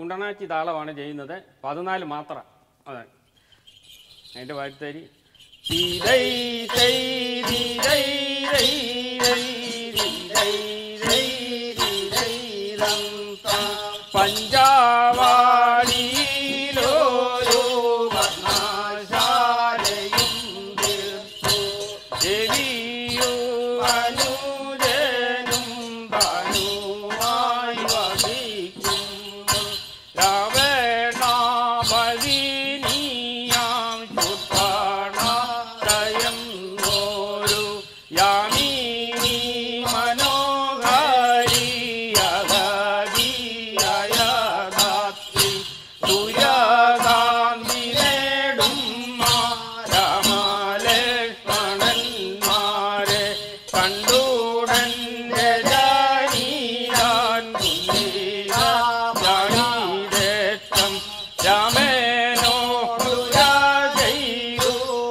കുണ്ടനാച്ചി താളമാണ് ചെയ്യുന്നത് പതിനാല് മാത്ര അതെ അതിൻ്റെ വാഴ്ത്തരി പഞ്ചാവാളിയിലോരോ വർണ്ണശാലയും തീർത്തു ദേവിയോ അനുജനും ധനുമായി വഹിക്കുന്നു രാവണാപതിനിയാം ചുട്ടാണയം ഓരു യാമീനി മനോഹരിയീ തുരകാന്തി നേടും രാമലക്ഷ്മണന്മാരെ കണ്ടുടൻ രജനീയാൻ ജാനീരക്ഷം രാമേനോടു ചെയ്തു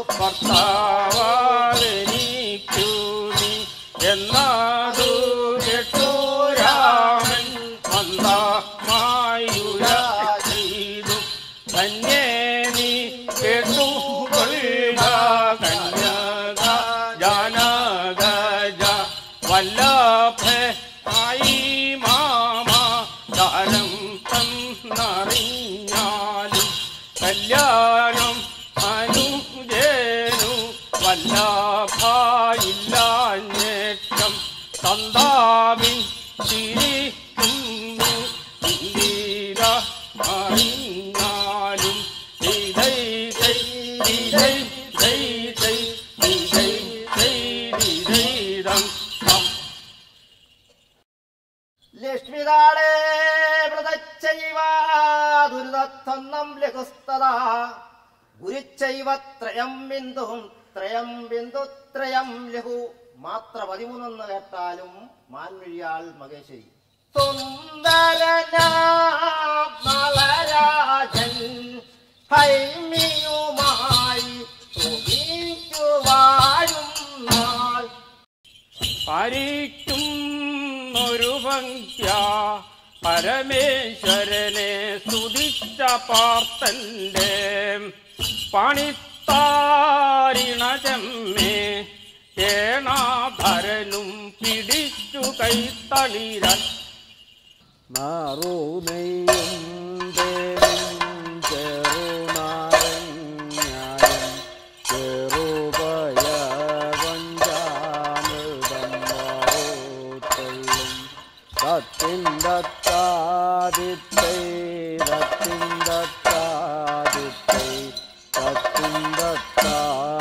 ഭർത്താവാതെനിക്കു നീ എന്നാതു കേട്ടു രാമൻ മന്ദമായുര ചെയ്തു ധന്യേ നീ കേട്ടു കൊള്ളുക കന്യക ജാനഗജ വല്ലഭ ആയി മാമ ദാരം തന്നറിഞ്ഞാലും കല്യാണം അനുജനു വല്ലഭായില്ലാഞ്ഞേറ്റം തന്താവിൻ ചിരിക്കുന്നു ഇന്ദിര അറിഞ്ഞാലും ഇതൈ തൈ ഇതൈ തൈ തൈ ഇതൈ തൈ ഇതൈ തം ലക്ഷ്മിതാളേ വ്രതച്ചൈവ ദുരിതത്വന്നം ലഘുസ്തത ഗുരുച്ചൈവ ത്രയം ബിന്ദുവും ത്രയം ബിന്ദു ത്രയം ലഘു മാത്ര പതിമൂന്നെന്ന് കേട്ടാലും മാൻമിഴിയാൾ മകേശ്വരി സുന്ദരനാളരാജൻ ഹൈമിയുമായി സുഖിച്ചു വാഴും നാൾ പാരിക്കും ഒരു പങ്ക്യ പരമേശ്വരനെ സ്തുതിച്ച പാർത്തന്റെ പണിത്താരിണജമ്മേ ഏണാധരനും പിടിച്ചു കൈത്തളിരാൻ നാറൂനെയ്യും തേനും ചെറുനാരങ്ങായും ചെറുപയ പഞ്ചാമൃതം മാറൂത്തള്ളും തത്തിന്തത്താദിത്തൈ തത്തിന്തത്താദിത്തൈ തത്തിന്തത്താദിത്തൈ